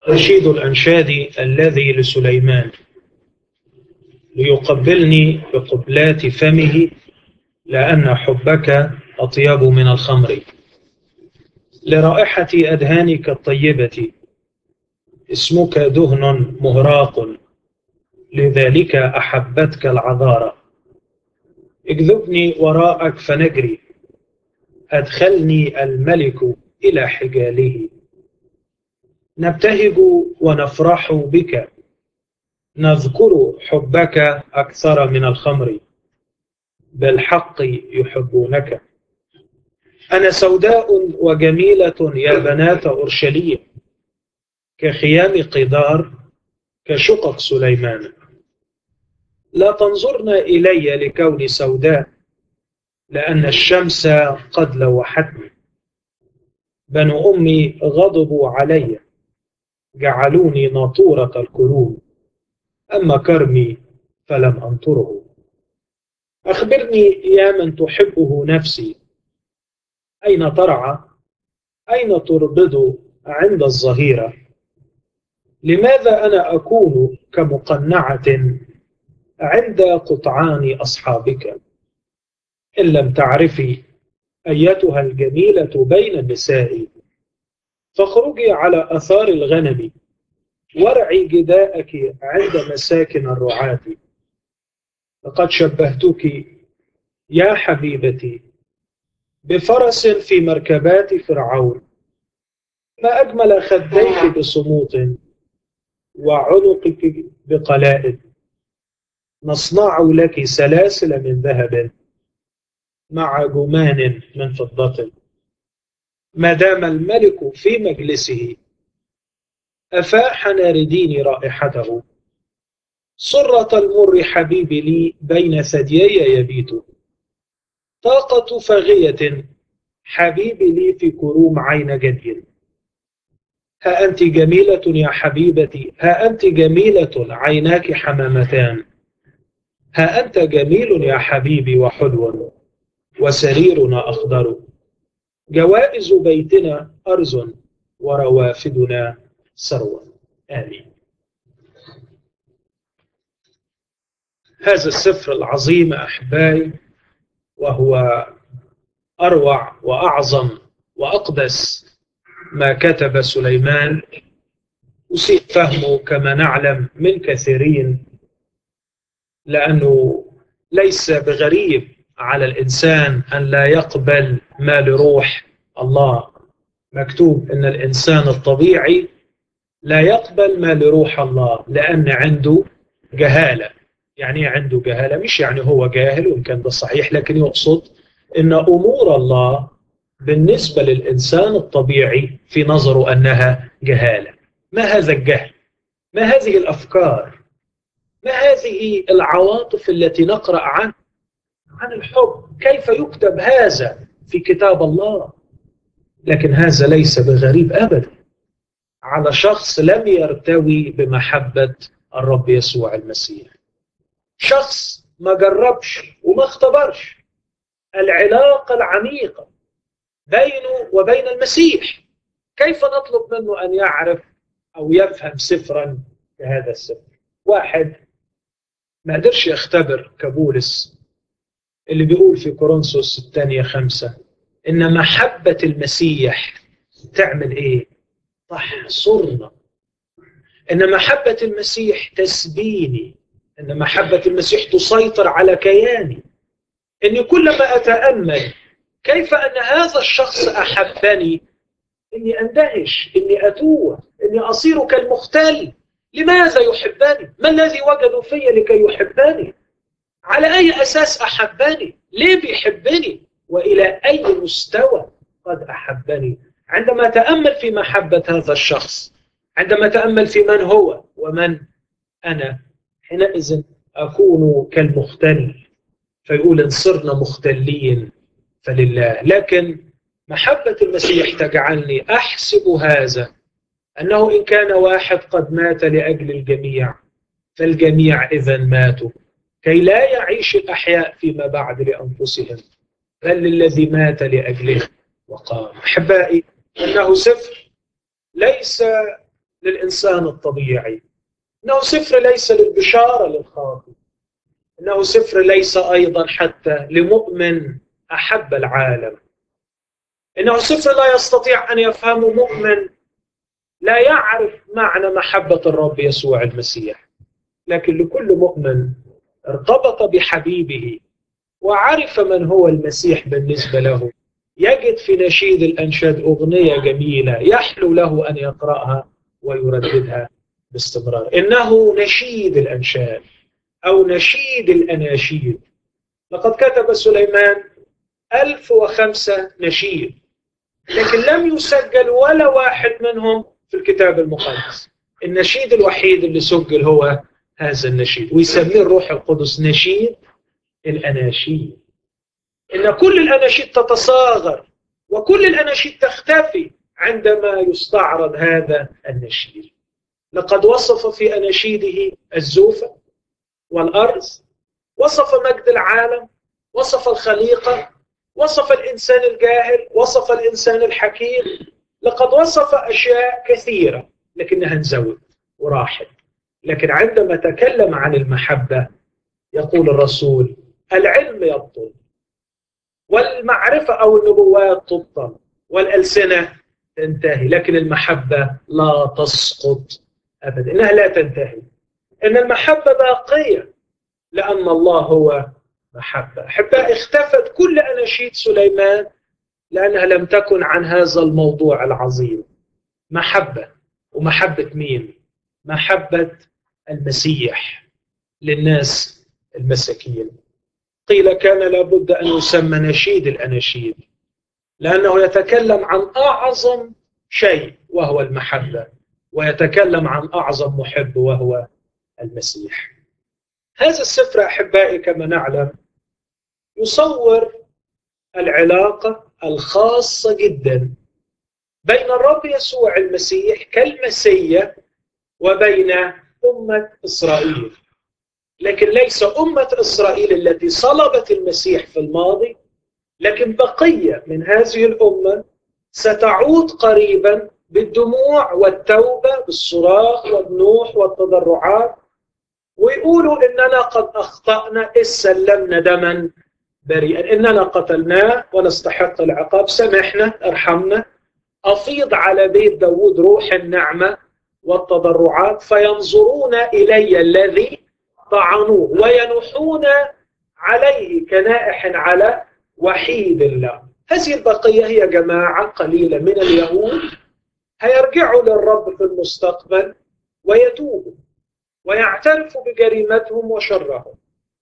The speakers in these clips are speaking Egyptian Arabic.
رشيد الأنشاد الذي لسليمان ليقبلني بقبلات فمه لأن حبك أطيب من الخمر لرائحة أدهانك الطيبة اسمك دهن مهراق لذلك أحبتك العذارى اكذبني وراءك فنجري أدخلني الملك إلى حجاله نبتهج ونفرح بك نذكر حبك أكثر من الخمر بالحق يحبونك أنا سوداء وجميلة يا بنات أورشليم كخيام قدار كشقق سليمان لا تنظرن إلي لكوني سوداء لأن الشمس قد لوحتني بنو أمي غضبوا علي جعلوني ناطورة الكروب أما كرمي فلم أنطره أخبرني يا من تحبه نفسي أين ترعى أين تربض عند الظهيرة لماذا أنا أكون كمقنعة عند قطعان أصحابك إن لم تعرفي أيتها الجميلة بين النساء فاخرجي على أثار الغنم وارعي جداءك عند مساكن الرعاة لقد شبهتك يا حبيبتي بفرس في مركبات فرعون ما أجمل خديك بصموت وعنقك بقلائد نصنع لك سلاسل من ذهب مع جمان من فضة ما دام الملك في مجلسه أفاح ناردين رائحته سرة المر حبيبي لي بين ثديي يبيت طاقة فاغية حبيبي لي في كروم عين جدي ها أنت جميلة يا حبيبتي ها أنت جميلة عيناك حمامتان ها أنت جميل يا حبيبي وحلو وسريرنا أخضر جوائز بيتنا أرز وروافدنا ثروة آمين هذا السفر العظيم أحبائي وهو أروع وأعظم وأقدس ما كتب سليمان أسيء فهمه كما نعلم من كثيرين لأنه ليس بغريب على الإنسان أن لا يقبل ما لروح الله مكتوب أن الإنسان الطبيعي لا يقبل ما لروح الله لأن عنده جهالة يعني عنده جهالة مش يعني هو جاهل وإن كان ده صحيح لكن يقصد أن أمور الله بالنسبة للإنسان الطبيعي في نظره أنها جهالة ما هذا الجهل؟ ما هذه الأفكار؟ ما هذه العواطف التي نقرأ عن عن الحب كيف يكتب هذا في كتاب الله لكن هذا ليس بغريب أبدا على شخص لم يرتوي بمحبة الرب يسوع المسيح شخص ما جربش وما اختبرش العلاقة العميقة بينه وبين المسيح كيف نطلب منه أن يعرف أو يفهم سفرا كهذا السفر واحد ما قدرش يختبر كبولس اللي بيقول في كورنثوس الثانية خمسة إن محبة المسيح تعمل إيه؟ تحصرنا إن محبة المسيح تسبيني إن محبة المسيح تسيطر على كياني إني كلما أتأمل كيف أن هذا الشخص أحبني إني أندهش إني أتوه إني أصير كالمختل لماذا يحبني؟ ما الذي وجدوا في لكي يحبني؟ على أي أساس أحبني؟ ليه بيحبني؟ وإلى أي مستوى قد أحبني؟ عندما أتأمل في محبة هذا الشخص عندما أتأمل في من هو ومن أنا حينئذ أكون كالمختل فيقول إن صرنا مختلين فلله لكن محبة المسيح تجعلني أحسب هذا أنه إن كان واحد قد مات لأجل الجميع فالجميع إذا ماتوا كي لا يعيش الأحياء فيما بعد لأنفسهم بل للذي مات لأجله وقام أحبائي أنه سفر ليس للإنسان الطبيعي إنه سفر ليس للبشارة للخاطئ إنه سفر ليس أيضا حتى لمؤمن أحب العالم إنه سفر لا يستطيع أن يفهمه مؤمن لا يعرف معنى محبة الرب يسوع المسيح لكن لكل مؤمن ارتبط بحبيبه وعرف من هو المسيح بالنسبة له يجد في نشيد الأنشاد أغنية جميلة يحلو له أن يقرأها ويرددها باستمرار إنه نشيد الأنشاد أو نشيد الأناشيد لقد كتب سليمان ألف وخمسة نشيد لكن لم يسجل ولا واحد منهم في الكتاب المقدس النشيد الوحيد اللي سجل هو هذا النشيد ويسميه الروح القدس نشيد الأناشيد إن كل الأناشيد تتصاغر وكل الأناشيد تختفي عندما يستعرض هذا النشيد لقد وصف في أناشيده الزوفة والأرز وصف مجد العالم وصف الخليقة وصف الإنسان الجاهل وصف الإنسان الحكيم لقد وصف أشياء كثيرة لكنها انزوت وراحت لكن عندما تكلم عن المحبة يقول الرسول العلم يبطل والمعرفة أو النبوات تبطل والألسنة تنتهي لكن المحبة لا تسقط أبدا إنها لا تنتهي إن المحبة باقية لأن الله هو محبة أحباء اختفت كل أناشيد سليمان لأنها لم تكن عن هذا الموضوع العظيم محبة ومحبة مين؟ محبة المسيح للناس المساكين قيل كان لابد أن يسمى نشيد الأناشيد لأنه يتكلم عن أعظم شيء وهو المحبة ويتكلم عن أعظم محب وهو المسيح هذا السفر أحبائي كما نعلم يصور العلاقة الخاصة جدا بين الرب يسوع المسيح كالمسيا وبين أمة إسرائيل لكن ليس أمة إسرائيل التي صلبت المسيح في الماضي لكن بقية من هذه الأمة ستعود قريبا بالدموع والتوبة بالصراخ والنوح والتضرعات ويقولوا إننا قد أخطأنا إذ سلمنا دما بريئا إننا قتلناه ونستحق العقاب سامحنا ارحمنا أفيض على بيت داود روح النعمة والتضرعات فينظرون إلي الذي طعنوه وينوحون عليه كنائح على وحيد له هذه البقية هي جماعة قليلة من اليهود هيرجعوا للرب في المستقبل ويتوبوا ويعترفوا بجريمتهم وشرهم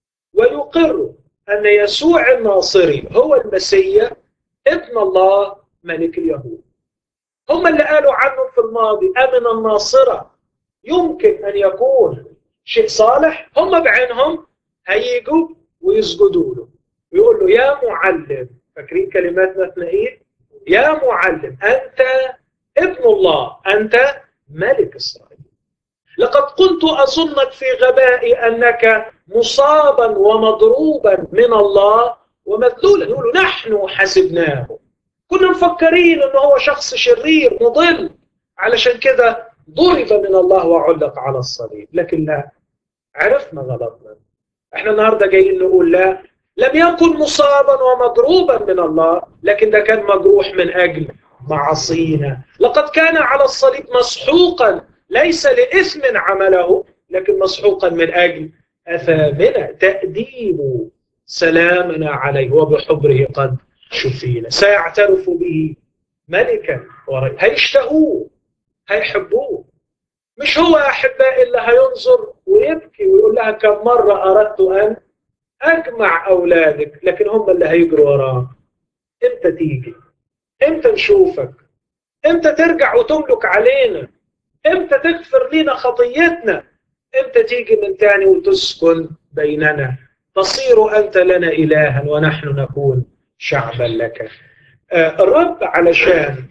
ويقروا أن يسوع الناصري هو المسيح ابن الله ملك اليهود هم اللي قالوا عنه في الماضي أمن الناصرة يمكن أن يكون شيء صالح هم بعينهم هيجوا ويسجدوا له ويقول له يا معلم فاكرين كلمات نتنائيل يا معلم أنت ابن الله أنت ملك إسرائيل لقد كنت أظنك في غبائي أنك مصابا ومضروبا من الله ومذلولا يقولوا نحن حسبناه كنا مفكرين انه هو شخص شرير مضل علشان كده ضرب من الله وعلق على الصليب لكن لا عرفنا غلطنا احنا النهارده جايين نقول لا لم يكن مصابا ومضروبا من الله لكن ده كان مجروح من اجل معصينا لقد كان على الصليب مسحوقا ليس لاثم عمله لكن مسحوقا من اجل اثامنا تاديب سلامنا عليه وبحبره قد شفينا سيعترف به ملكا وري هيشتهوه هيحبوه مش هو احبائي اللي هينظر ويبكي ويقول لها كم مره اردت ان اجمع اولادك لكن هم اللي هيجروا وراه امتى تيجي امتى نشوفك امتى ترجع وتملك علينا امتى تغفر لنا خطيتنا امتى تيجي من تاني وتسكن بيننا تصير انت لنا الها ونحن نكون شعبا لك الرب علشان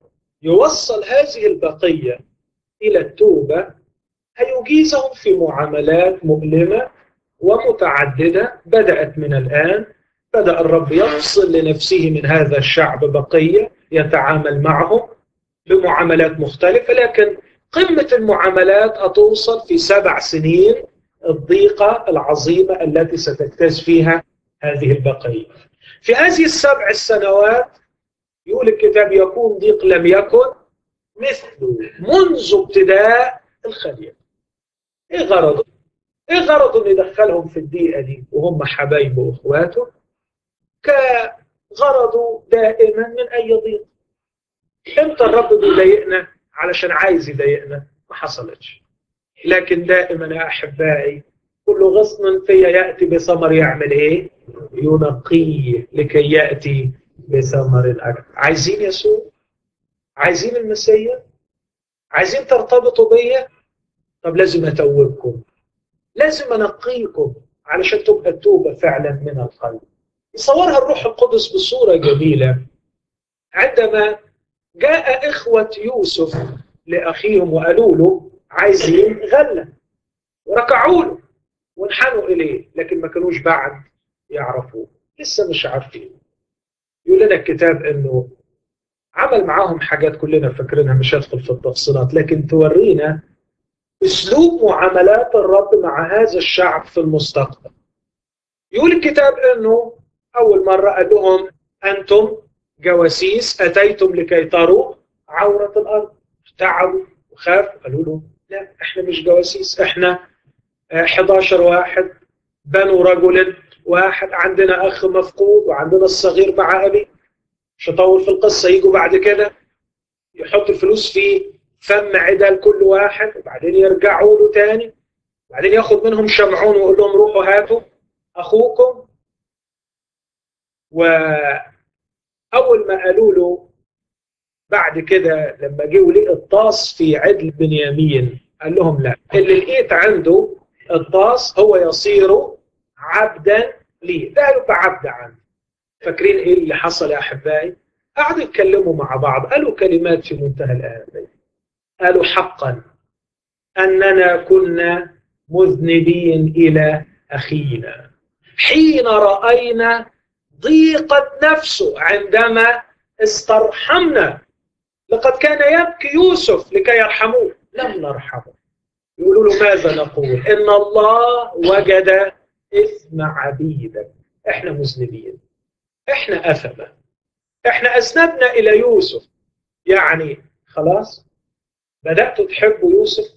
يوصل هذه البقيه الى التوبه هيجيزهم في معاملات مؤلمه ومتعدده بدات من الان بدا الرب يفصل لنفسه من هذا الشعب بقيه يتعامل معهم بمعاملات مختلفه لكن قمة المعاملات هتوصل في سبع سنين الضيقة العظيمة التي ستجتاز فيها هذه البقية في هذه السبع السنوات يقول الكتاب يكون ضيق لم يكن مثله منذ ابتداء الخليقة ايه غرضه؟ ايه غرضه انه يدخلهم في الضيقة دي وهم حبايبه واخواته؟ كغرضه دائما من اي ضيق امتى الرب بيضايقنا علشان عايز يضايقنا ما حصلتش لكن دائما يا احبائي كل غصن فيا ياتي بثمر يعمل ايه؟ ينقيه لكي ياتي بثمر اكثر عايزين يسوع؟ عايزين المسيح؟ عايزين ترتبطوا بيا؟ طب لازم اتوبكم لازم انقيكم علشان تبقى التوبه فعلا من القلب يصورها الروح القدس بصوره جميله عندما جاء إخوة يوسف لأخيهم وقالوا له عايزين غلة وركعوا له وانحنوا إليه لكن ما كانوش بعد يعرفوه لسه مش عارفين يقول لنا الكتاب انه عمل معاهم حاجات كلنا فاكرينها مش هدخل في التفصيلات لكن تورينا اسلوب معاملات الرب مع هذا الشعب في المستقبل يقول الكتاب انه اول مره قال لهم انتم جواسيس اتيتم لكي تروا عوره الارض تعبوا وخافوا قالوا له لا احنا مش جواسيس احنا 11 واحد بنو رجل واحد عندنا اخ مفقود وعندنا الصغير مع ابي مش هطول في القصه يجوا بعد كده يحط الفلوس في فم عدل كل واحد وبعدين يرجعوا له تاني وبعدين ياخد منهم شمعون ويقول لهم روحوا هاتوا اخوكم واول ما قالوا له بعد كده لما جه ولقي الطاس في عدل بنيامين قال لهم لا اللي لقيت عنده الطاس هو يصير عبدا لي ده يبقى عبد عندي فاكرين ايه اللي حصل يا احبائي قعدوا يتكلموا مع بعض قالوا كلمات في منتهى الاهميه قالوا حقا اننا كنا مذنبين الى اخينا حين راينا ضيقت نفسه عندما استرحمنا لقد كان يبكي يوسف لكي يرحموه لم نرحمه يقولوا له ماذا نقول ان الله وجد اثم عبيدك احنا مذنبين احنا اثمه احنا اذنبنا الى يوسف يعني خلاص بداتوا تحبوا يوسف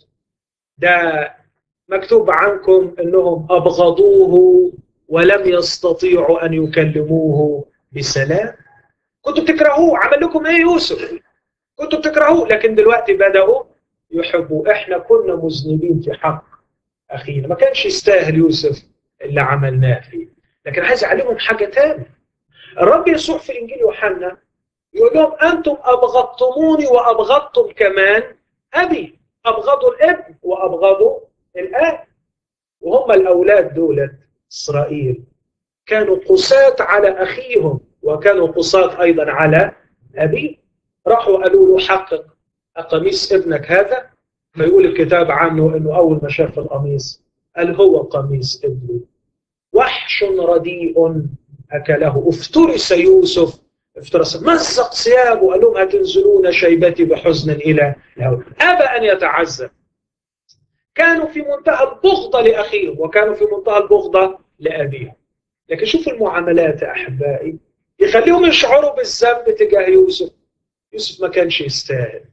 ده مكتوب عنكم انهم ابغضوه ولم يستطيعوا ان يكلموه بسلام كنتوا بتكرهوه عمل لكم ايه يوسف كنتوا بتكرهوه لكن دلوقتي بداوا يحبوا احنا كنا مذنبين في حق اخينا ما كانش يستاهل يوسف اللي عملناه فيه لكن عايز اعلمهم حاجه ثانيه الرب يسوع في انجيل يوحنا يقول لهم انتم ابغضتموني وابغضتم كمان ابي ابغضوا الابن وابغضوا الاب وهم الاولاد دولت اسرائيل كانوا قساة على اخيهم وكانوا قساة ايضا على ابيه راحوا قالوا له حقق قميص ابنك هذا فيقول الكتاب عنه انه اول ما شاف القميص قال هو قميص ابني وحش رديء اكله افترس يوسف افترس مزق ثيابه قال لهم هتنزلون شيبتي بحزن الى الهوى ابى ان يتعذب كانوا في منتهى البغضه لاخيهم وكانوا في منتهى البغضه لابيهم لكن شوفوا المعاملات يا احبائي يخليهم يشعروا بالذنب تجاه يوسف يوسف ما كانش يستاهل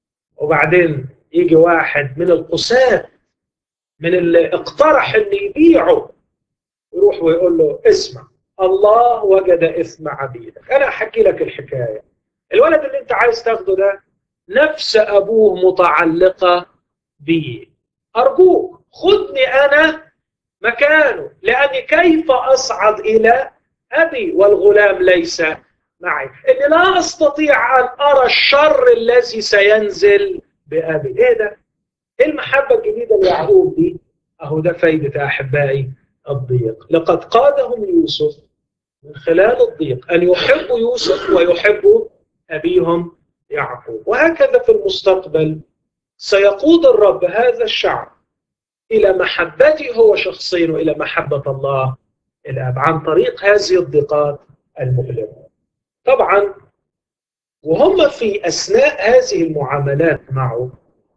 وبعدين يجي واحد من القساة من اللي اقترح ان يبيعه يروح ويقول له اسمع الله وجد اثم عبيدك انا احكي لك الحكايه الولد اللي انت عايز تاخده ده نفس ابوه متعلقه به ارجوك خدني انا مكانه لاني كيف اصعد الى ابي والغلام ليس معي اني لا استطيع ان ارى الشر الذي سينزل بابي ايه ده ايه المحبه الجديده ليعقوب دي اهو ده فايده احبائي الضيق لقد قادهم يوسف من خلال الضيق ان يحبوا يوسف ويحبوا ابيهم يعقوب وهكذا في المستقبل سيقود الرب هذا الشعب الى محبته هو شخصيا والى محبه الله الاب عن طريق هذه الضيقات المؤلمه طبعا وهم في اثناء هذه المعاملات معه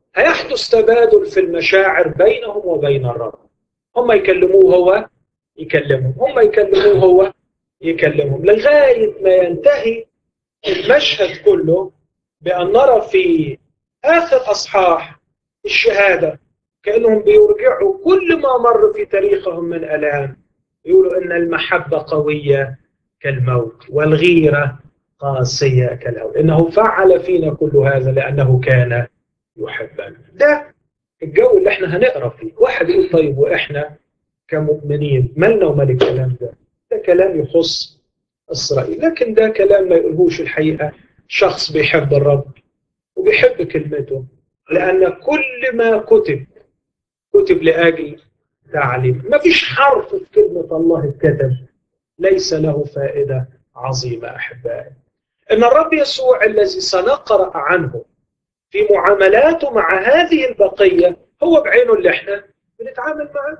هيحدث تبادل في المشاعر بينهم وبين الرب هم يكلموه هو يكلمهم هم يكلموه هو يكلمهم لغاية ما ينتهي المشهد كله بأن نرى في آخر أصحاح الشهادة كأنهم بيرجعوا كل ما مر في تاريخهم من ألام يقولوا إن المحبة قوية كالموت والغيرة قاسية كالهول إنه فعل فينا كل هذا لأنه كان يحبنا ده الجو اللي احنا هنقرا فيه واحد يقول طيب واحنا كمؤمنين مالنا ومال الكلام ده ده كلام يخص اسرائيل لكن ده كلام ما يقولهوش الحقيقه شخص بيحب الرب وبيحب كلمته لان كل ما كتب كتب لاجل تعليم ما فيش حرف في كلمه الله اتكتب ليس له فائده عظيمه احبائي ان الرب يسوع الذي سنقرا عنه في معاملاته مع هذه البقيه هو بعينه اللي احنا بنتعامل معاه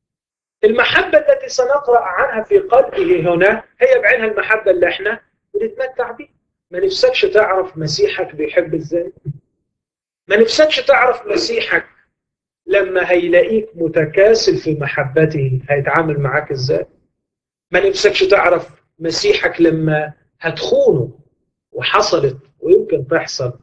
المحبة التي سنقرأ عنها في قلبه هنا هي بعينها المحبة اللي احنا بنتمتع بيها ما نفسكش تعرف مسيحك بيحب ازاي ما نفسكش تعرف مسيحك لما هيلاقيك متكاسل في محبته هيتعامل معاك ازاي ما نفسكش تعرف مسيحك لما هتخونه وحصلت ويمكن تحصل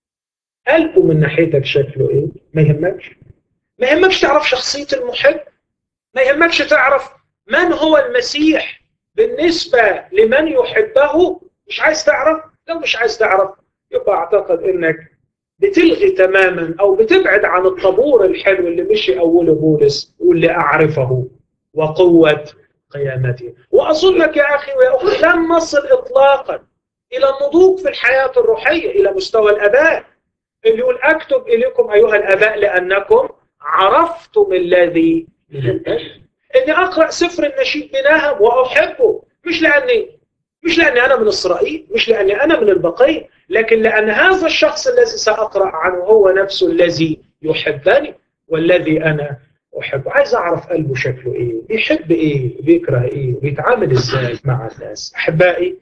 قلبه من ناحيتك شكله ايه ما يهمكش ما يهمكش تعرف شخصية المحب ما يهمكش تعرف من هو المسيح بالنسبة لمن يحبه مش عايز تعرف لو مش عايز تعرف يبقى اعتقد انك بتلغي تماما او بتبعد عن الطابور الحلو اللي مشي اوله بولس واللي اعرفه وقوة قيامته واظنك يا اخي ويا اخي لن نصل اطلاقا الى النضوج في الحياة الروحية الى مستوى الاباء اللي يقول اكتب اليكم ايها الاباء لانكم عرفتم الذي من الأجل اني اقرا سفر النشيد بنهم واحبه مش لاني مش لاني انا من اسرائيل مش لاني انا من البقيه لكن لان هذا الشخص الذي ساقرا عنه هو نفسه الذي يحبني والذي انا احبه عايز اعرف قلبه شكله ايه بيحب ايه بيكره ايه بيتعامل ازاي مع الناس احبائي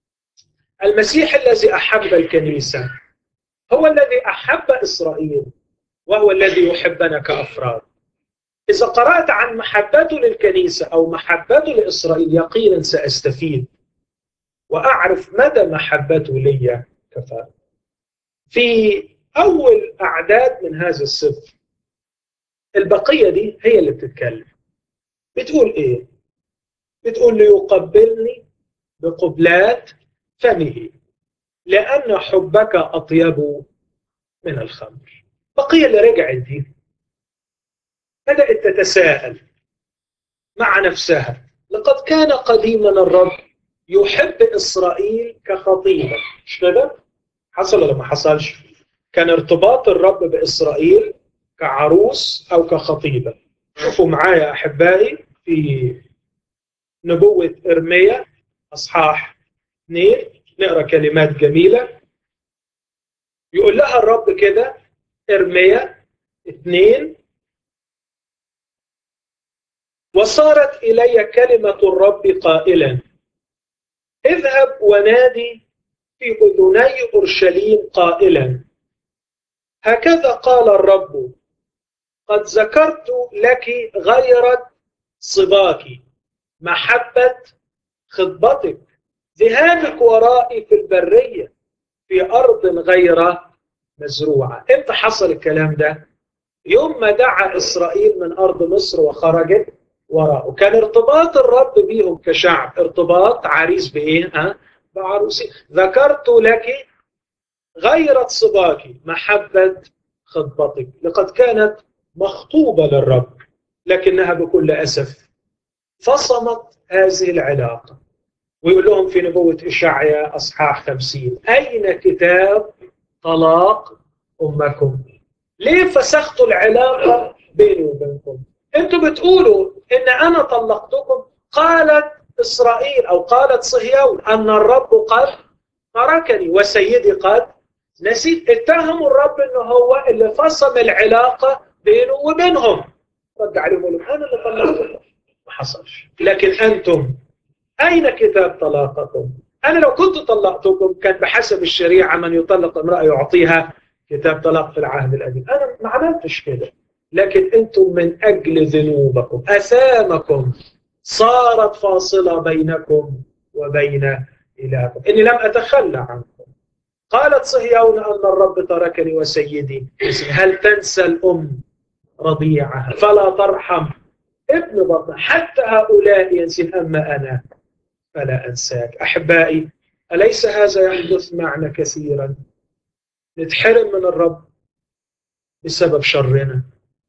المسيح الذي احب الكنيسه هو الذي احب اسرائيل وهو الذي يحبنا كافراد إذا قرأت عن محبته للكنيسة أو محبته لإسرائيل يقينا سأستفيد وأعرف مدى محبته لي كفاءة في أول أعداد من هذا السفر البقية دي هي اللي بتتكلم بتقول إيه؟ بتقول ليقبلني بقبلات فمه لأن حبك أطيب من الخمر بقية اللي رجعت دي بدأت تتساءل مع نفسها لقد كان قديما الرب يحب إسرائيل كخطيبة مش كده؟ حصل ولا ما حصلش؟ كان ارتباط الرب بإسرائيل كعروس أو كخطيبة شوفوا معايا أحبائي في نبوة إرميا أصحاح 2 نقرأ كلمات جميلة يقول لها الرب كده إرميا 2 وصارت إلي كلمة الرب قائلا اذهب ونادي في أذني أورشليم قائلا هكذا قال الرب قد ذكرت لك غيرة صباك محبة خطبتك ذهابك ورائي في البرية في أرض غير مزروعة امتى حصل الكلام ده؟ يوم ما دعا إسرائيل من أرض مصر وخرجت وراءه كان ارتباط الرب بيهم كشعب ارتباط عريس بايه ها بعروسي ذكرت لك غيرت صباك محبة خطبتك لقد كانت مخطوبة للرب لكنها بكل أسف فصمت هذه العلاقة ويقول لهم في نبوة إشعيا أصحاح خمسين أين كتاب طلاق أمكم ليه فسختوا العلاقة بيني وبينكم انتوا بتقولوا ان انا طلقتكم قالت اسرائيل او قالت صهيون ان الرب قد تركني وسيدي قد نسيت اتهموا الرب انه هو اللي فصل العلاقه بينه وبينهم رد عليهم قالوا انا اللي طلقتكم ما حصلش لكن انتم اين كتاب طلاقكم؟ انا لو كنت طلقتكم كان بحسب الشريعه من يطلق امراه يعطيها كتاب طلاق في العهد القديم انا ما عملتش كده لكن انتم من اجل ذنوبكم اثامكم صارت فاصله بينكم وبين الهكم اني لم اتخلى عنكم قالت صهيون ان الرب تركني وسيدي هل تنسى الام رضيعها فلا ترحم ابن بطن حتى هؤلاء ينسين اما انا فلا انساك احبائي اليس هذا يحدث معنا كثيرا نتحرم من الرب بسبب شرنا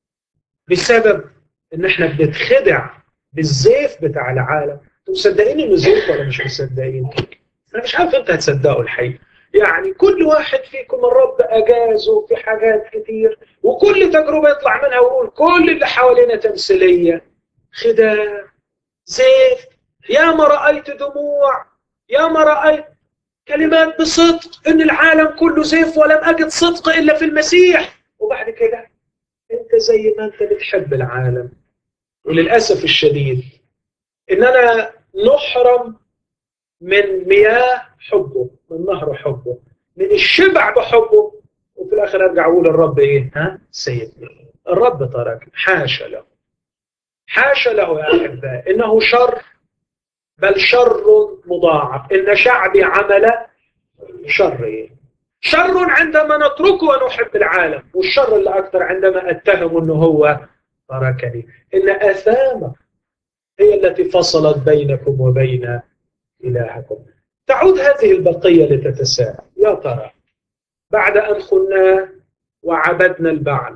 بسبب ان احنا بنتخدع بالزيف بتاع العالم انتوا مصدقين انه زيف ولا مش مصدقين؟ انا مش عارف انت هتصدقوا الحقيقه يعني كل واحد فيكم الرب اجازه في حاجات كتير وكل تجربه يطلع منها ويقول كل اللي حوالينا تمثيليه خداع زيف يا ما رايت دموع يا ما رايت كلمات بصدق ان العالم كله زيف ولم اجد صدق الا في المسيح وبعد كده انت زي ما انت بتحب العالم وللاسف الشديد اننا نحرم من مياه حبه من نهر حبه من الشبع بحبه وفي الاخر ارجع اقول الرب ايه ها سيدنا الرب ترك حاشا له حاشا له يا احبائي انه شر بل شر مضاعف ان شعبي عمل شر إيه؟ شر عندما نتركه ونحب العالم والشر اللي اكثر عندما اتهم انه هو تركني ان اثامه هي التي فصلت بينكم وبين الهكم تعود هذه البقيه لتتساءل يا ترى بعد ان خناه وعبدنا البعل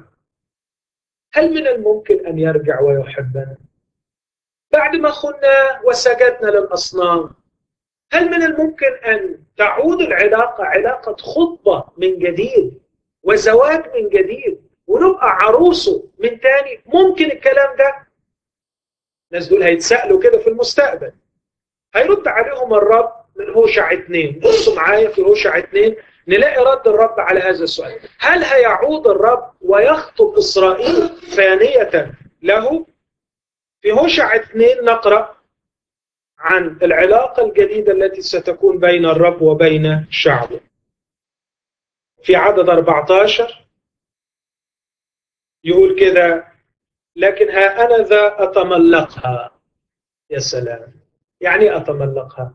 هل من الممكن ان يرجع ويحبنا بعد ما خنا وسجدنا للاصنام هل من الممكن ان تعود العلاقه علاقه خطبه من جديد وزواج من جديد ونبقى عروسه من تاني ممكن الكلام ده الناس دول هيتسالوا كده في المستقبل هيرد عليهم الرب من هوشع اثنين بصوا معايا في هوشع اثنين نلاقي رد الرب على هذا السؤال هل هيعود الرب ويخطب اسرائيل ثانيه له في هوشع اثنين نقرا عن العلاقه الجديده التي ستكون بين الرب وبين شعبه في عدد 14 يقول كده لكن ها انا ذا اتملقها يا سلام يعني اتملقها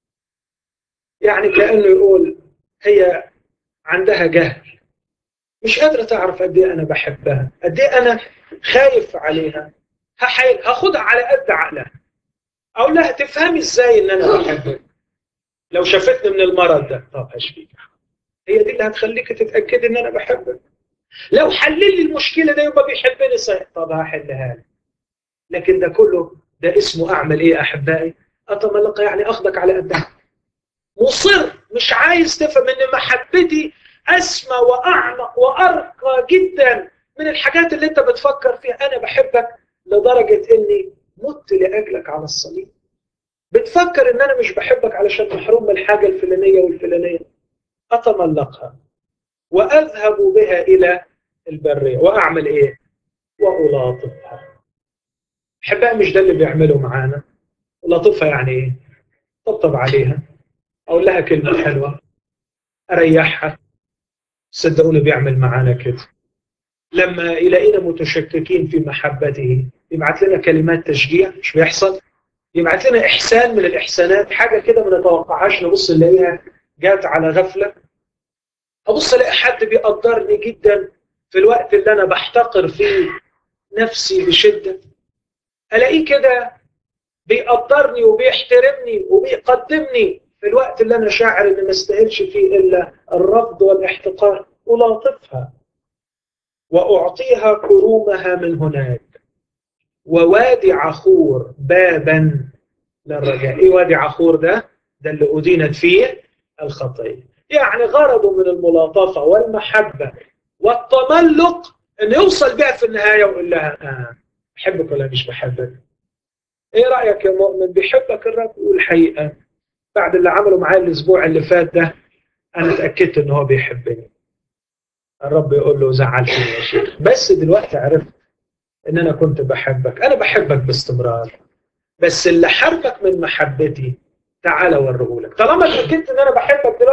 يعني كانه يقول هي عندها جهل مش قادره تعرف قد ايه انا بحبها قد ايه انا خايف عليها هاخدها على قد عقلها اقول لها تفهمي ازاي ان انا بحبك لو شافتني من المرض ده طب هشفيك هي دي اللي هتخليك تتاكدي ان انا بحبك لو حلل لي المشكله ده يبقى بيحبني صحيح طب هحلها لك لكن ده كله ده اسمه اعمل ايه يا احبائي اتملق يعني اخدك على قدها مصر مش عايز تفهم ان محبتي اسمى واعمق وارقى جدا من الحاجات اللي انت بتفكر فيها انا بحبك لدرجه اني مت لاجلك على الصليب بتفكر ان انا مش بحبك علشان محروم من الحاجه الفلانيه والفلانيه اتملقها واذهب بها الى البريه واعمل ايه؟ والاطفها احبائي مش ده اللي بيعمله معانا لطفها يعني ايه؟ طبطب عليها اقول لها كلمه حلوه اريحها صدقوني بيعمل معانا كده لما يلاقينا متشككين في محبته يبعت لنا كلمات تشجيع مش بيحصل يبعت لنا احسان من الاحسانات حاجه كده ما نتوقعهاش نبص نلاقيها جات على غفله ابص الاقي حد بيقدرني جدا في الوقت اللي انا بحتقر فيه نفسي بشده الاقيه كده بيقدرني وبيحترمني وبيقدمني في الوقت اللي انا شاعر ان ما استاهلش فيه الا الرفض والاحتقار الاطفها واعطيها كرومها من هناك ووادي عخور بابا للرجاء ايه وادي عخور ده ده اللي ادينت فيه الخطيه يعني غرضه من الملاطفه والمحبه والتملق انه يوصل بها في النهايه ويقول لها آه بحبك ولا مش بحبك ايه رايك يا مؤمن بيحبك الرب يقول الحقيقه بعد اللي عمله معايا الاسبوع اللي فات ده انا اتاكدت ان هو بيحبني الرب يقول له زعلتني يا شيخ بس دلوقتي عرفت ان انا كنت بحبك انا بحبك باستمرار بس اللي حرمك من محبتي تعالى اوريهولك طالما اتاكدت ان انا بحبك دلوقتي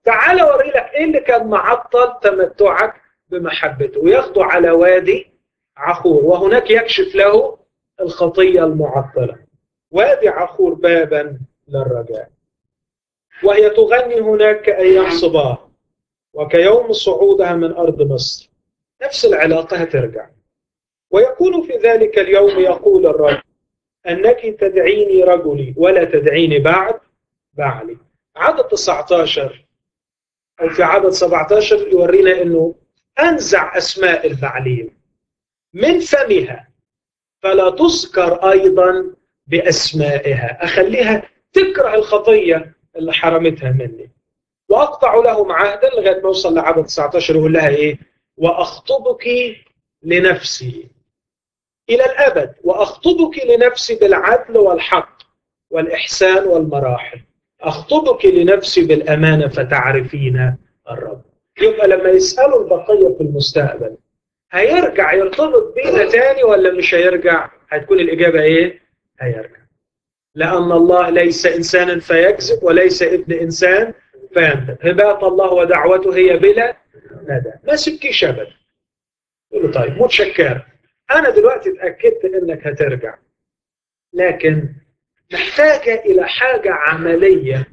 تعال اوري لك ايه اللي كان معطل تمتعك بمحبته وياخده على وادي عخور وهناك يكشف له الخطيه المعطله وادي عخور بابا للرجاء وهي تغني هناك كايام صباح وكيوم صعودها من ارض مصر نفس العلاقه هترجع ويكون في ذلك اليوم يقول الرب انك تدعيني رجلي ولا تدعيني بعد بعلي عدد 19 او في عدد 17 يورينا انه انزع اسماء البعليم من فمها فلا تذكر ايضا باسمائها اخليها تكره الخطيه اللي حرمتها مني واقطع لهم عهدا لغايه ما اوصل لعدد 19 يقول لها ايه؟ واخطبك لنفسي الى الابد واخطبك لنفسي بالعدل والحق والاحسان والمراحل اخطبك لنفسي بالامانه فتعرفين الرب يبقى لما يسالوا البقيه في المستقبل هيرجع يرتبط بينا تاني ولا مش هيرجع؟ هتكون الاجابه ايه؟ هيرجع لأن الله ليس إنسانا فيكذب وليس ابن إنسان فيندم هبات الله ودعوته هي بلا ندى ما سبكيش أبدا يقول له طيب متشكر أنا دلوقتي اتأكدت إنك هترجع لكن محتاجة إلى حاجة عملية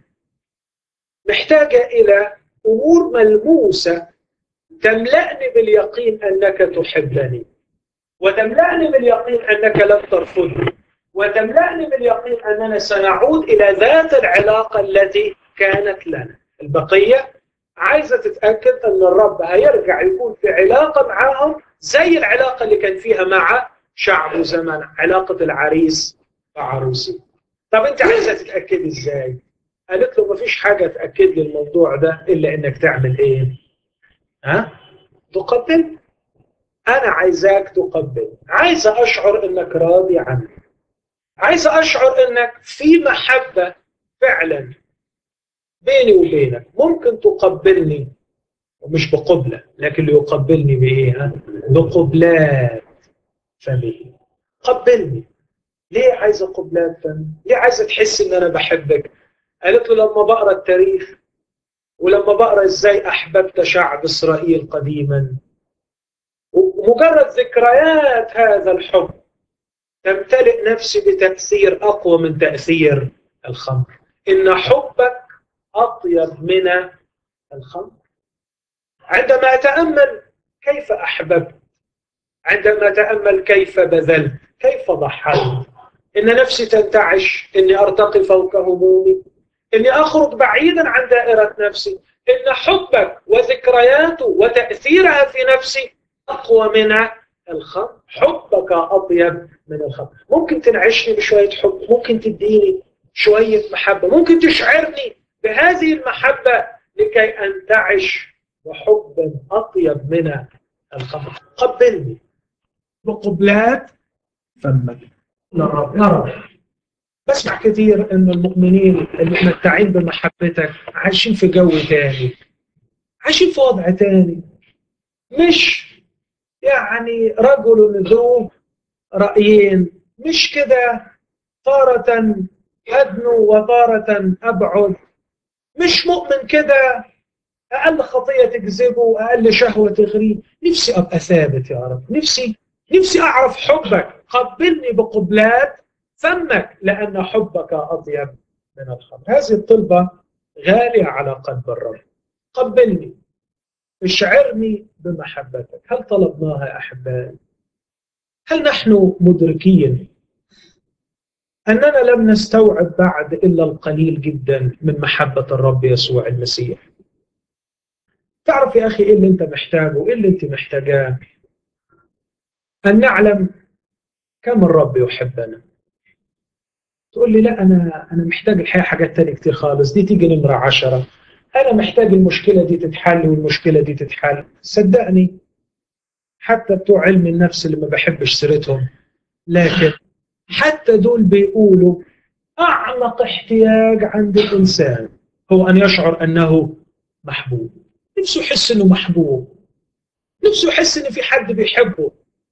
محتاجة إلى أمور ملموسة تملأني باليقين أنك تحبني وتملأني باليقين أنك لن ترفضني وتملأني باليقين أننا سنعود إلى ذات العلاقة التي كانت لنا البقية عايزة تتأكد أن الرب هيرجع يكون في علاقة معاهم زي العلاقة اللي كان فيها مع شعبه زمان علاقة العريس وعروسي طب أنت عايزة تتأكد إزاي؟ قالت له مفيش حاجة تأكد لي الموضوع ده إلا إنك تعمل إيه؟ ها؟ تقبل؟ أنا عايزاك تقبل عايزة أشعر إنك راضي عني عايز اشعر انك في محبه فعلا بيني وبينك ممكن تقبلني مش بقبله لكن يقبلني بايه بقبلات فمي قبلني ليه عايزه قبلات فمي ليه عايزه تحس ان انا بحبك قالت له لما بقرا التاريخ ولما بقرا ازاي احببت شعب اسرائيل قديما ومجرد ذكريات هذا الحب تمتلئ نفسي بتأثير أقوى من تأثير الخمر إن حبك أطيب من الخمر عندما أتأمل كيف أحببت عندما أتأمل كيف بذلت كيف ضحيت إن نفسي تنتعش إني أرتقي فوق همومي إني أخرج بعيدا عن دائرة نفسي إن حبك وذكرياته وتأثيرها في نفسي أقوى من الخمر حبك أطيب من الخمر ممكن تنعشني بشوية حب ممكن تديني شوية محبة ممكن تشعرني بهذه المحبة لكي أنتعش وحبا أطيب من الخمر قبلني بقبلات فمك للرب يا رب بسمع كثير ان المؤمنين المتمتعين بمحبتك عايشين في جو تاني عايشين في وضع تاني مش يعني رجل ذو رأيين مش كده تارة أدنو وتارة أبعد مش مؤمن كده أقل خطية تجذبه أقل شهوة تغريه نفسي أبقى ثابت يا رب نفسي نفسي أعرف حبك قبلني بقبلات فمك لأن حبك أطيب من الخمر هذه الطلبة غالية على قلب الرب قبلني اشعرني بمحبتك هل طلبناها أحبائي هل نحن مدركين أننا لم نستوعب بعد إلا القليل جدا من محبة الرب يسوع المسيح تعرف يا أخي إيه اللي أنت محتاجه إيه اللي أنت محتاجاه أن نعلم كم الرب يحبنا تقول لي لا أنا أنا محتاج الحقيقة حاجات تانية كتير خالص دي تيجي نمرة عشرة أنا محتاج المشكلة دي تتحل والمشكلة دي تتحل صدقني حتى بتوع علم النفس اللي ما بحبش سيرتهم لكن حتى دول بيقولوا أعمق احتياج عند الإنسان هو أن يشعر أنه محبوب نفسه يحس أنه محبوب نفسه يحس أن في حد بيحبه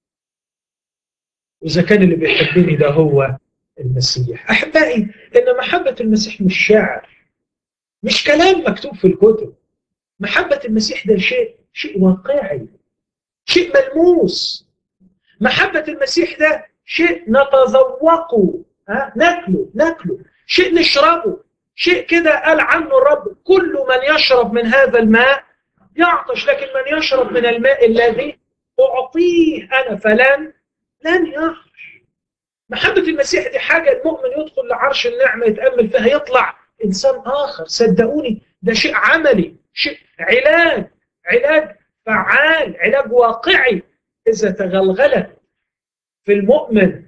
وإذا كان اللي بيحبني ده هو المسيح أحبائي إن محبة المسيح مش شعر مش كلام مكتوب في الكتب محبة المسيح ده شيء شيء واقعي شيء ملموس محبة المسيح ده شيء نتذوقه ها ناكله ناكله شيء نشربه شيء كده قال عنه الرب كل من يشرب من هذا الماء يعطش لكن من يشرب من الماء الذي أعطيه أنا فلن لن يعطش محبة المسيح دي حاجة المؤمن يدخل لعرش النعمة يتأمل فيها يطلع إنسان آخر صدقوني ده شيء عملي شيء علاج علاج فعال علاج واقعي إذا تغلغلت في المؤمن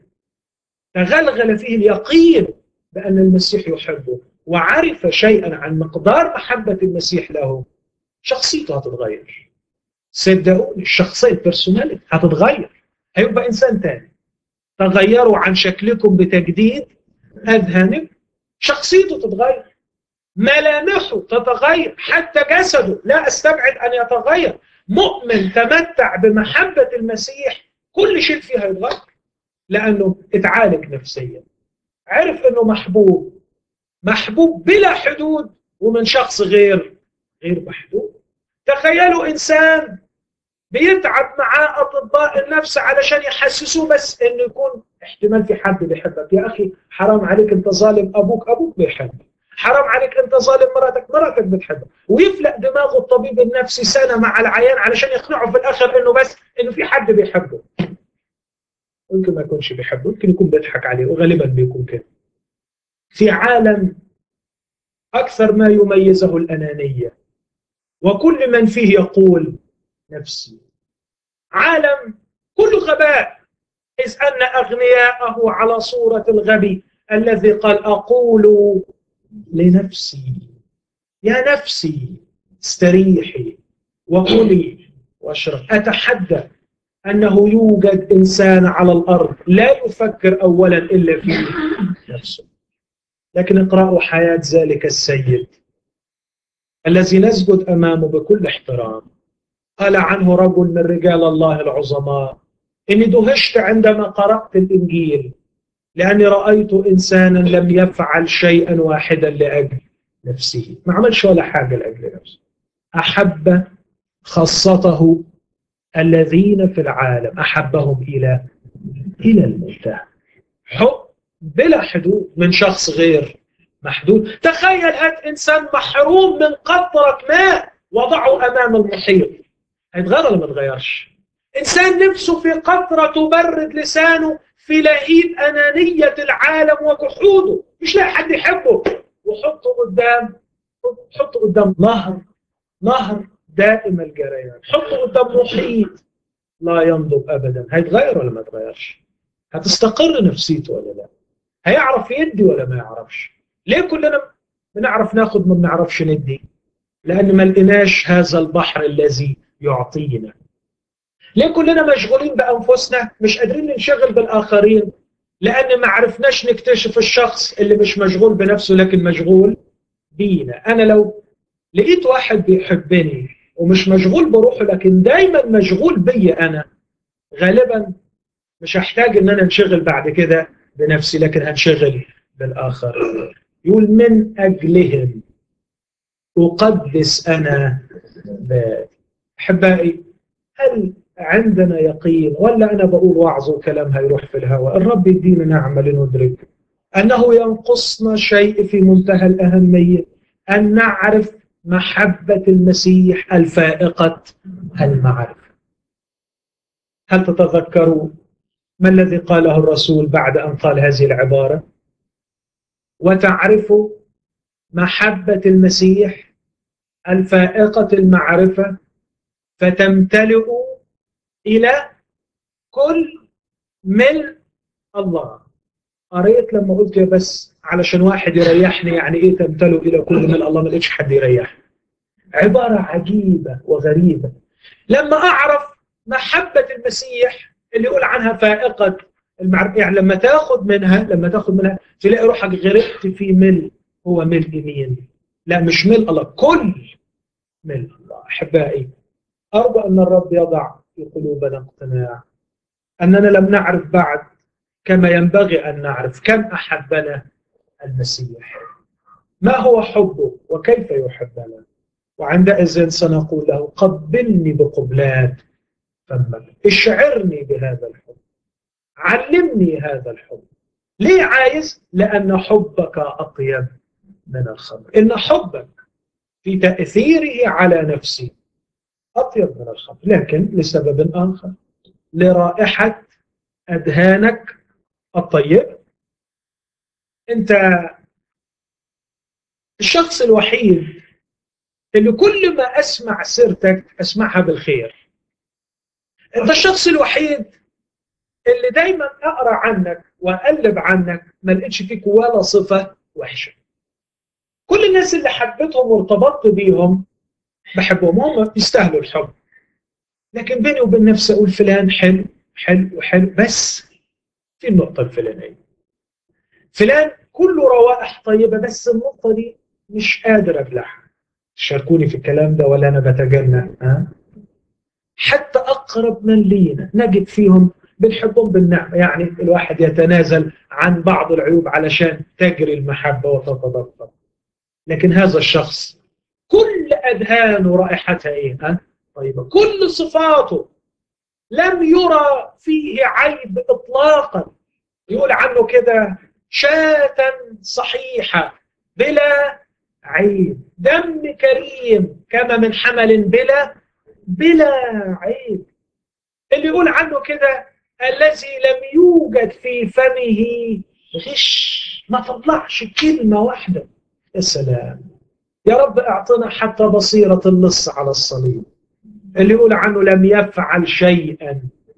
تغلغل فيه اليقين بأن المسيح يحبه وعرف شيئا عن مقدار محبة المسيح له شخصيته هتتغير صدقوني الشخصية البرسوناليتي هتتغير هيبقى إنسان تاني تغيروا عن شكلكم بتجديد أذهانكم شخصيته تتغير ملامحه تتغير حتى جسده لا استبعد ان يتغير مؤمن تمتع بمحبه المسيح كل شيء فيها يتغير لانه اتعالج نفسيا عرف انه محبوب محبوب بلا حدود ومن شخص غير غير محدود تخيلوا انسان بيتعب معاه اطباء النفس علشان يحسسوه بس انه يكون احتمال في حد بيحبك يا اخي حرام عليك انت ظالم ابوك ابوك بيحبك حرام عليك انت ظالم مراتك مراتك بتحبك ويفلق دماغه الطبيب النفسي سنه مع العيان علشان يقنعه في الاخر انه بس انه في حد بيحبه ممكن ما يكونش بيحبه ممكن يكون بيضحك عليه وغالبا بيكون كده في عالم اكثر ما يميزه الانانيه وكل من فيه يقول نفسي عالم كله غباء إذ أن أغنياءه على صورة الغبي الذي قال أقول لنفسي يا نفسي استريحي وكلي واشرب أتحدى أنه يوجد إنسان على الأرض لا يفكر أولا إلا في نفسه لكن اقرأوا حياة ذلك السيد الذي نسجد أمامه بكل احترام قال عنه رجل من رجال الله العظماء إني دهشت عندما قرأت الإنجيل لأني رأيت إنسانا لم يفعل شيئا واحدا لأجل نفسه ما عملش ولا حاجة لأجل نفسه أحب خاصته الذين في العالم أحبهم إلى إلى المنتهى حب بلا حدود من شخص غير محدود تخيل هات إنسان محروم من قطرة ماء وضعه أمام المحيط هيتغير ولا ما يتغيرش إنسان نفسه في قطرة تبرد لسانه في لهيب أنانية العالم وجحوده مش لاقي حد يحبه وحطه قدام حطه قدام نهر نهر دائم الجريان حطه قدام محيط لا ينضب أبدا هيتغير ولا ما يتغيرش هتستقر نفسيته ولا لا هيعرف يدي ولا ما يعرفش ليه كلنا بنعرف ناخد ما بنعرفش ندي لأن ما لقيناش هذا البحر الذي يعطينا ليه كلنا مشغولين بأنفسنا مش قادرين ننشغل بالآخرين لأن ما عرفناش نكتشف الشخص اللي مش مشغول بنفسه لكن مشغول بينا أنا لو لقيت واحد بيحبني ومش مشغول بروحه لكن دايما مشغول بيا أنا غالبا مش هحتاج ان انا انشغل بعد كده بنفسي لكن هنشغل بالآخر يقول من أجلهم أقدس أنا ذاتي أحبائي هل عندنا يقين ولا أنا بقول وعظ وكلام هيروح في الهواء الرب يدينا نعمة لندرك أنه ينقصنا شيء في منتهى الأهمية أن نعرف محبة المسيح الفائقة المعرفة هل تتذكروا ما الذي قاله الرسول بعد أن قال هذه العبارة وتعرفوا محبة المسيح الفائقة المعرفة فتمتلئ إلى كل من الله قريت لما قلت يا بس علشان واحد يريحني يعني ايه تمتلئ الى كل من الله ما لقيتش حد يريحني عباره عجيبه وغريبه لما اعرف محبه المسيح اللي يقول عنها فائقه المعرفه يعني لما تاخذ منها لما تاخذ منها تلاقي روحك غرقت في ملء هو ملء مين؟ لا مش ملء الله كل ملء الله احبائي ارجو ان الرب يضع في قلوبنا اقتناع اننا لم نعرف بعد كما ينبغي ان نعرف كم احبنا المسيح ما هو حبه وكيف يحبنا وعندئذ سنقول له قبلني بقبلات فمك اشعرني بهذا الحب علمني هذا الحب ليه عايز لأن حبك أطيب من الخمر إن حبك في تأثيره على نفسي أطيب من الخمر لكن لسبب آخر لرائحة أدهانك الطيب أنت الشخص الوحيد اللي كل ما أسمع سيرتك أسمعها بالخير أنت الشخص الوحيد اللي دايما أقرأ عنك وأقلب عنك ما لقيتش فيك ولا صفة وحشة كل الناس اللي حبيتهم وارتبطت بيهم بحبهم هم يستاهلوا الحب لكن بيني وبين نفسي أقول فلان حلو حلو حلو بس في النقطة الفلانية فلان كله روائح طيبة بس النقطة دي مش قادر أبلعها شاركوني في الكلام ده ولا أنا بتجنى ها؟ حتى أقرب من لينا نجد فيهم بنحبهم بالنعمة يعني الواحد يتنازل عن بعض العيوب علشان تجري المحبة وتتضفر لكن هذا الشخص كل أذهانه رائحتها إيه ها؟ طيبة كل صفاته لم يرى فيه عيب إطلاقا يقول عنه كده شاة صحيحة بلا عيب دم كريم كما من حمل بلا بلا عيب اللي يقول عنه كده الذي لم يوجد في فمه غش ما طلعش كلمة واحدة يا سلام يا رب اعطنا حتى بصيرة اللص على الصليب اللي يقول عنه لم يفعل شيئا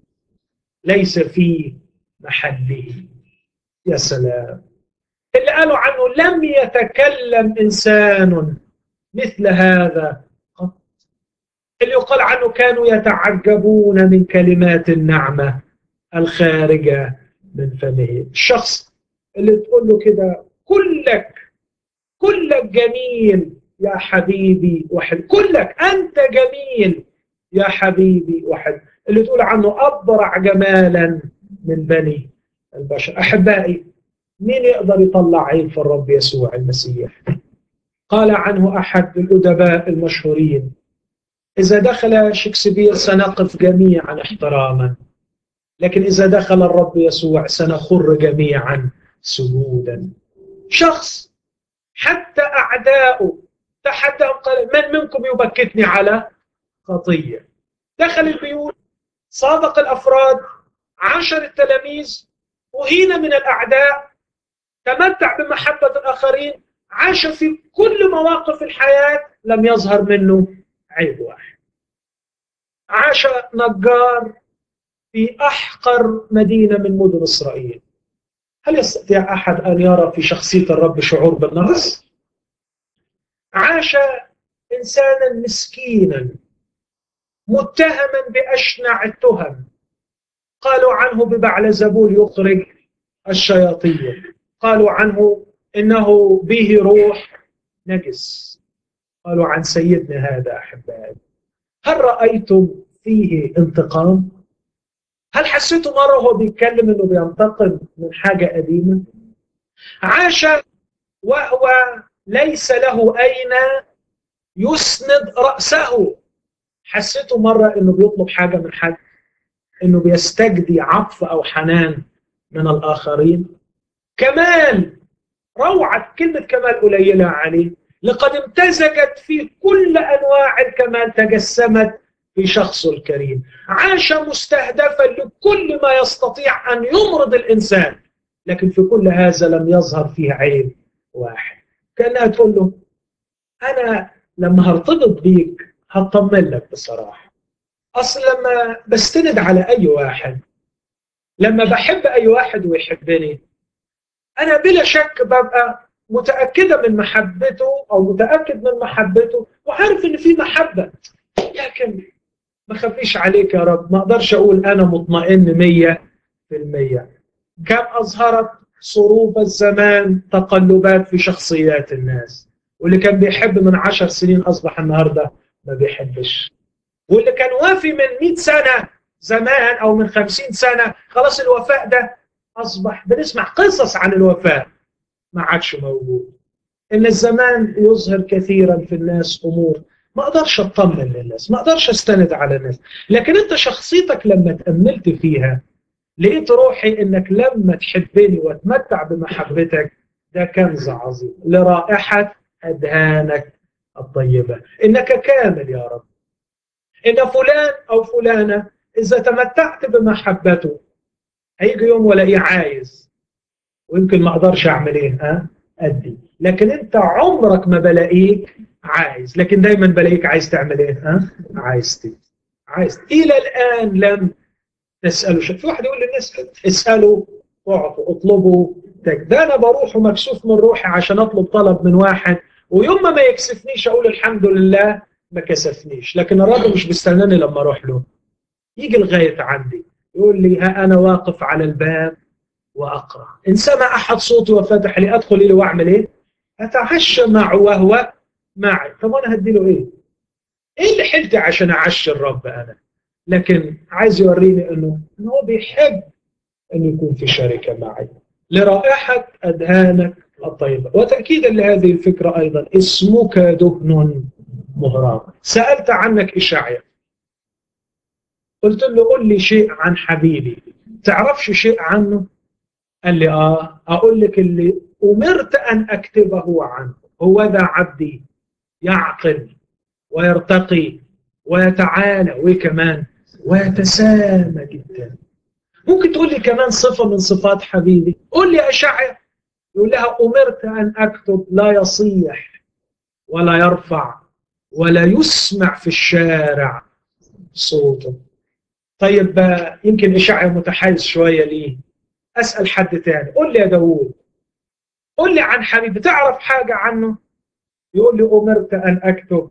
ليس في محله يا سلام اللي قالوا عنه لم يتكلم إنسان مثل هذا قط اللي يقال عنه كانوا يتعجبون من كلمات النعمة الخارجة من فمه الشخص اللي تقول له كده كلك كلك جميل يا حبيبي وحد كلك أنت جميل يا حبيبي وحد اللي تقول عنه أبرع جمالا من بني البشر أحبائي مين يقدر يطلع عيب في الرب يسوع المسيح قال عنه أحد الأدباء المشهورين إذا دخل شكسبير سنقف جميعا احتراما لكن إذا دخل الرب يسوع سنخر جميعا سجودا شخص حتى أعداؤه تحدهم قال من منكم يبكتني على خطية دخل البيوت صادق الأفراد عاشر التلاميذ أهين من الأعداء تمتع بمحبة الآخرين عاش في كل مواقف الحياة لم يظهر منه عيب واحد عاش نجار في أحقر مدينة من مدن إسرائيل هل يستطيع أحد أن يرى في شخصية الرب شعور بالنقص؟ عاش إنسانا مسكينا متهما بأشنع التهم قالوا عنه ببعل زبول يخرج الشياطين قالوا عنه إنه به روح نجس قالوا عن سيدنا هذا أحبائي هل رأيتم فيه انتقام؟ هل حسيتوا مرة هو بيتكلم إنه بينتقم من حاجة قديمة؟ عاش وهو ليس له أين يسند رأسه حسيته مرة إنه بيطلب حاجة من حد إنه بيستجدي عطف أو حنان من الآخرين كمال روعة كلمة كمال قليلة عليه لقد امتزجت في كل أنواع الكمال تجسمت في شخصه الكريم عاش مستهدفا لكل ما يستطيع أن يمرض الإنسان لكن في كل هذا لم يظهر فيه عيب واحد كأنها تقول له أنا لما هرتبط بيك هطمن لك بصراحة أصل لما بستند على أي واحد لما بحب أي واحد ويحبني أنا بلا شك ببقى متأكدة من محبته أو متأكد من محبته وعارف إن في محبة لكن ما خفيش عليك يا رب ما أقدرش أقول أنا مطمئن مية في المية كم أظهرت صروف الزمان تقلبات في شخصيات الناس واللي كان بيحب من عشر سنين أصبح النهاردة ما بيحبش واللي كان وافي من 100 سنة زمان أو من 50 سنة خلاص الوفاء ده أصبح بنسمع قصص عن الوفاء ما عادش موجود إن الزمان يظهر كثيرا في الناس أمور ما اقدرش اطمن للناس ما اقدرش استند على الناس لكن انت شخصيتك لما تاملت فيها لقيت روحي انك لما تحبني واتمتع بمحبتك ده كنز عظيم لرائحه اذهانك الطيبه انك كامل يا رب ان فلان او فلانه اذا تمتعت بمحبته هيجي يوم ولاقيه عايز ويمكن ما اقدرش اعمل ايه ها ادي لكن انت عمرك ما بلاقيك عايز لكن دايما بلاقيك عايز تعمل ايه ها عايز تدي عايز الى الان لم تساله شيء في واحد يقول للناس اسالوا اعطوا اطلبوا ده انا بروح ومكسوف من روحي عشان اطلب طلب من واحد ويوم ما يكسفنيش اقول الحمد لله ما كسفنيش لكن الراجل مش بيستناني لما اروح له يجي لغايه عندي يقول لي ها انا واقف على الباب واقرا ان سمع احد صوتي وفتح لي ادخل اليه واعمل ايه؟ اتعشى معه وهو معي طب انا هدي له ايه؟ ايه اللي حلتي عشان اعشي الرب انا؟ لكن عايز يوريني انه انه هو بيحب انه يكون في شركه معي لرائحه اذهانك الطيبه وتاكيدا لهذه الفكره ايضا اسمك دهن مهراق سالت عنك اشعيا قلت له قل لي شيء عن حبيبي تعرفش شيء عنه قال لي اه اقول لك اللي امرت ان اكتبه عنه هو ذا عبدي يعقل ويرتقي ويتعالى وكمان ويتسامى جدا ممكن تقول لي كمان صفه من صفات حبيبي قول لي اشعيا يقول لها امرت ان اكتب لا يصيح ولا يرفع ولا يسمع في الشارع صوته طيب يمكن اشعيا متحيز شويه ليه اسال حد تاني قول لي يا داوود قول لي عن حبيبي تعرف حاجه عنه يقول لي امرت ان اكتب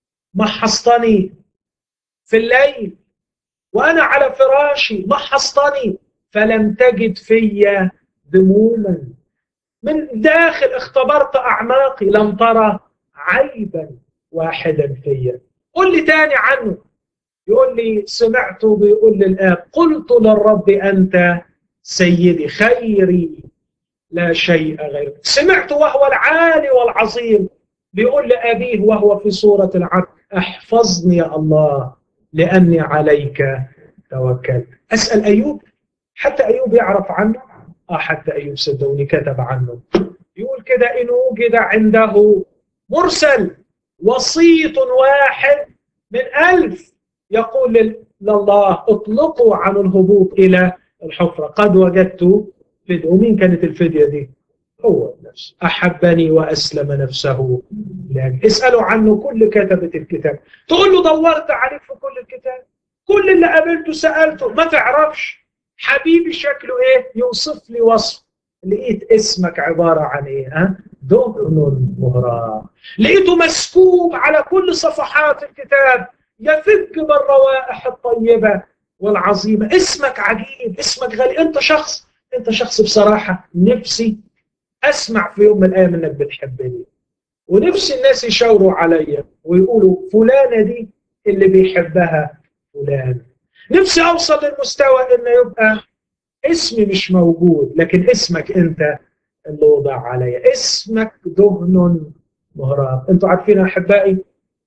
محصتني في الليل وانا على فراشي محصتني فلم تجد في ذموما من داخل اختبرت اعماقي لم ترى عيبا واحدا فيا قل لي تاني عنه يقول لي سمعته بيقول للاب قلت للرب انت سيدي خيري لا شيء غيرك سمعت وهو العالي والعظيم بيقول لأبيه وهو في صورة العبد احفظني يا الله لأني عليك توكلت أسأل أيوب حتى أيوب يعرف عنه آه حتى أيوب صدقوني كتب عنه يقول كده إن وجد عنده مرسل وسيط واحد من ألف يقول لله اطلقوا عن الهبوط إلى الحفرة قد وجدت فدية ومين كانت الفدية دي هو نفسه أحبني وأسلم نفسه لأجل اسألوا عنه كل كتبة الكتاب تقول له دورت عليك في كل الكتاب كل اللي قابلته سألته ما تعرفش حبيبي شكله ايه يوصف لي وصف لقيت اسمك عبارة عن ايه ها دهن مهراء لقيته مسكوب على كل صفحات الكتاب يفك بالروائح الطيبة والعظيمة اسمك عجيب اسمك غالي انت شخص انت شخص بصراحة نفسي اسمع في يوم من الايام انك بتحبني ونفسي الناس يشاوروا عليا ويقولوا فلانة دي اللي بيحبها فلان نفسي اوصل للمستوى انه يبقى اسمي مش موجود لكن اسمك انت اللي وضع عليا اسمك دهن مهراب انتوا عارفين احبائي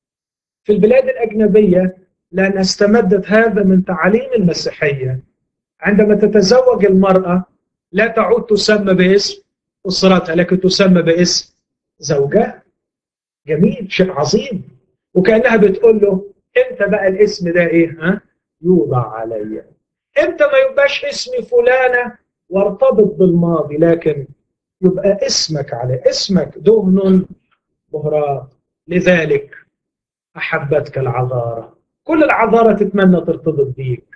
في البلاد الاجنبيه لان استمدت هذا من تعاليم المسيحيه عندما تتزوج المراه لا تعود تسمى باسم اسرتها لكن تسمى باسم زوجها جميل شيء عظيم وكانها بتقول له امتى بقى الاسم ده ايه ها يوضع عليا امتى ما يبقاش اسمي فلانه وارتبط بالماضي لكن يبقى اسمك عليه اسمك دهن مهراق لذلك احبتك العذاره كل العذاره تتمنى ترتبط بيك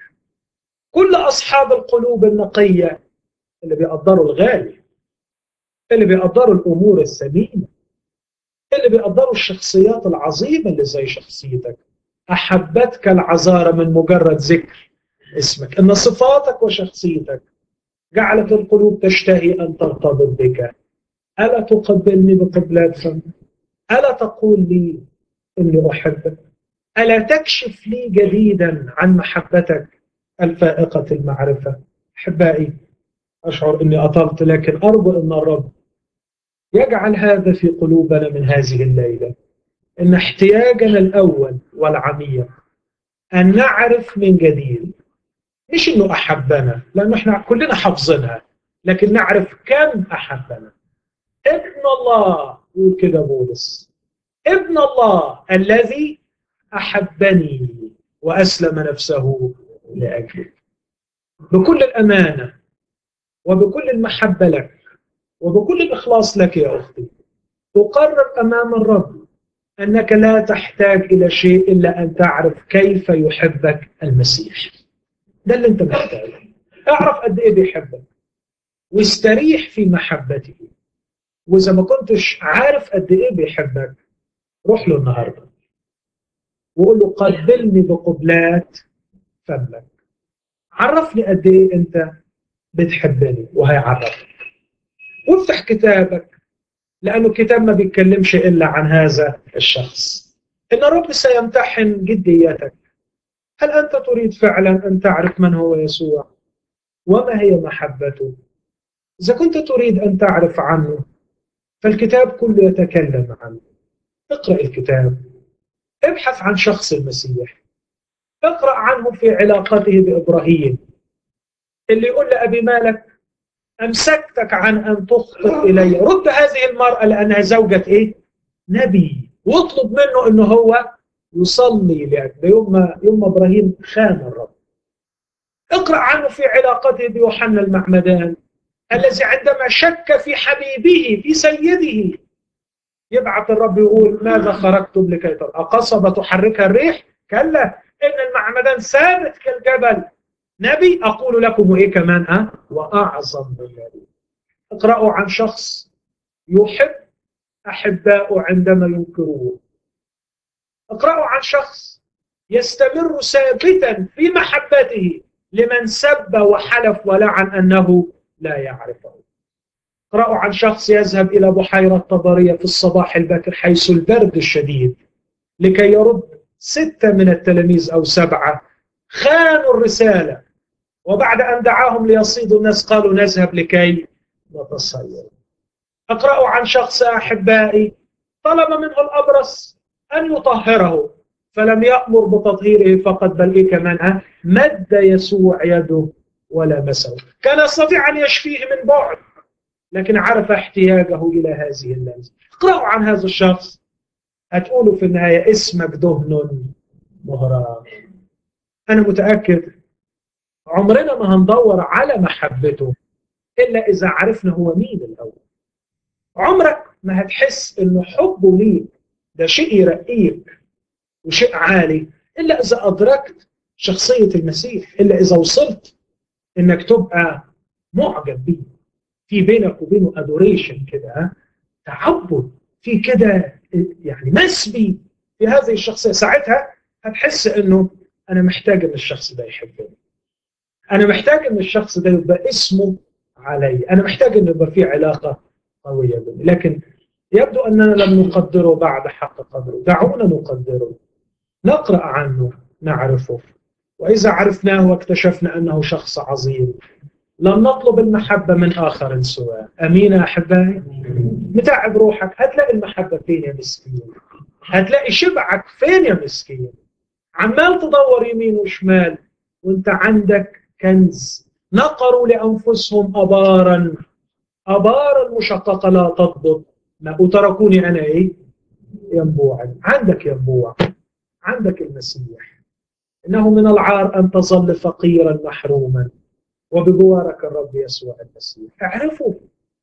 كل اصحاب القلوب النقيه اللي بيقدروا الغالي اللي بيقدروا الامور الثمينه اللي بيقدروا الشخصيات العظيمه اللي زي شخصيتك احبتك العذاره من مجرد ذكر اسمك ان صفاتك وشخصيتك جعلت القلوب تشتهي ان ترتبط بك الا تقبلني بقبلات فمك الا تقول لي اني احبك الا تكشف لي جديدا عن محبتك الفائقه المعرفه احبائي اشعر اني اطلت لكن ارجو ان الرب يجعل هذا في قلوبنا من هذه الليله ان احتياجنا الاول والعميق ان نعرف من جديد مش انه احبنا لانه احنا كلنا حافظينها لكن نعرف كم احبنا ابن الله يقول كده بولس ابن الله الذي احبني واسلم نفسه لاجلي بكل الامانه وبكل المحبه لك وبكل الاخلاص لك يا اختي تقرر امام الرب انك لا تحتاج الى شيء الا ان تعرف كيف يحبك المسيح ده اللي انت محتاجه اعرف قد ايه بيحبك واستريح في محبته واذا ما كنتش عارف قد ايه بيحبك روح له النهارده وقول له قبلني بقبلات فمك عرفني قد ايه انت بتحبني وهيعرفك وافتح كتابك لانه الكتاب ما بيتكلمش الا عن هذا الشخص ان الرب سيمتحن جديتك هل انت تريد فعلا ان تعرف من هو يسوع وما هي محبته اذا كنت تريد ان تعرف عنه فالكتاب كله يتكلم عنه اقرا الكتاب ابحث عن شخص المسيح اقرا عنه في علاقته بابراهيم اللي يقول لابي مالك امسكتك عن ان تخطئ الي رد هذه المراه لانها زوجة ايه نبي واطلب منه انه هو يصلي لك ده يوم ما يوم ما ابراهيم خان الرب اقرا عنه في علاقته بيوحنا المعمدان الذي عندما شك في حبيبه في سيده يبعث الرب يقول ماذا خرجتم لكي ترى قصبة تحركها الريح كلا إن المعمدان ثابت كالجبل نبي أقول لكم وإيه كمان أه؟ وأعظم من نبي اقرأوا عن شخص يحب أحباؤه عندما ينكروه اقرأوا عن شخص يستمر ثابتا في محبته لمن سب وحلف ولعن أنه لا يعرفه اقرأوا عن شخص يذهب إلى بحيرة طبرية في الصباح الباكر حيث البرد الشديد لكي يرد ستة من التلاميذ أو سبعة خانوا الرسالة وبعد أن دعاهم ليصيدوا الناس قالوا نذهب لكي نتصير اقرأوا عن شخص أحبائي طلب منه الأبرص أن يطهره فلم يأمر بتطهيره فقط بل إيه كمان مد يسوع يده ولا مسه كان يستطيع أن يشفيه من بعد لكن عرف احتياجه إلى هذه اللمسة اقرأوا عن هذا الشخص هتقولوا في النهاية اسمك دهن مهران أنا متأكد عمرنا ما هندور على محبته إلا إذا عرفنا هو مين الأول عمرك ما هتحس إنه حبه ليك ده شيء يرقيك وشيء عالي إلا إذا أدركت شخصية المسيح إلا إذا وصلت إنك تبقى معجب بيه في بينك وبينه ادوريشن كده تعبد في كده يعني مسبي في هذه الشخصيه ساعتها هتحس انه انا محتاج ان الشخص ده يحبني انا محتاج ان الشخص ده يبقى اسمه علي انا محتاج ان يبقى في علاقه قويه بيني لكن يبدو اننا لم نقدره بعد حق قدره دعونا نقدره نقرا عنه نعرفه واذا عرفناه واكتشفنا انه شخص عظيم لن نطلب المحبة من آخر سواه أمين يا أحبائي متعب روحك هتلاقي المحبة فين يا مسكين هتلاقي شبعك فين يا مسكين عمال تدور يمين وشمال وانت عندك كنز نقروا لأنفسهم أبارا أبارا مشققة لا تضبط وتركوني أنا إيه ينبوعا عندك ينبوع عندك المسيح إنه من العار أن تظل فقيرا محروما وبجوارك الرب يسوع المسيح اعرفه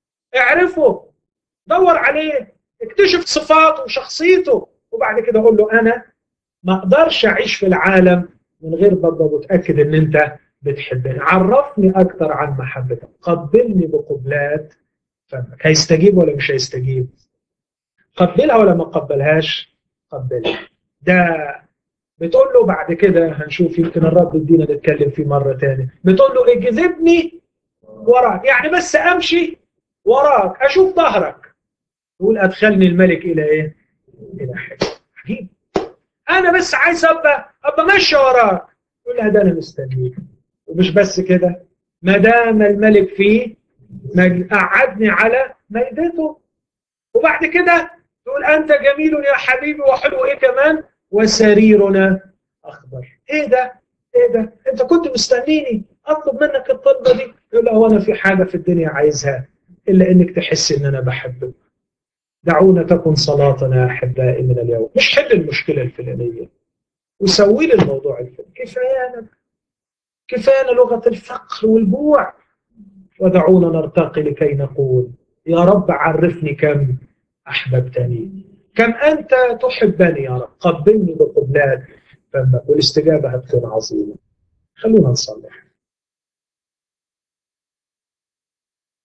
اعرفه دور عليه اكتشف صفاته وشخصيته وبعد كده قول له انا ما اقدرش اعيش في العالم من غير بابا متاكد ان انت بتحبني عرفني اكثر عن محبتك قبلني بقبلات فمك هيستجيب ولا مش هيستجيب قبلها ولا ما قبلهاش قبلها ده بتقول له بعد كده هنشوف يمكن الرب يدينا نتكلم فيه مره ثانيه بتقول له اجذبني وراك يعني بس امشي وراك اشوف ظهرك يقول ادخلني الملك الى ايه؟ الى حاجه عجيب انا بس عايز ابقى ابقى ماشي وراك يقول لها ده انا مستنيك ومش بس كده ما دام الملك فيه قعدني على ميدته وبعد كده تقول أنت جميل يا حبيبي وحلو إيه كمان وسريرنا أخضر إيه ده إيه ده أنت كنت مستنيني أطلب منك الطلبة دي يقول له هو أنا في حاجة في الدنيا عايزها إلا إنك تحس إن أنا بحبك دعونا تكن صلاتنا أحبائي من اليوم مش حل المشكلة الفلانية وسوي لي الموضوع الفلاني كفايانا كفايانا لغة الفقر والجوع ودعونا نرتقي لكي نقول يا رب عرفني كم أحببتني كم أنت تحبني يا رب قبلني بقبلات فمك والاستجابة هتكون عظيمة خلونا نصلي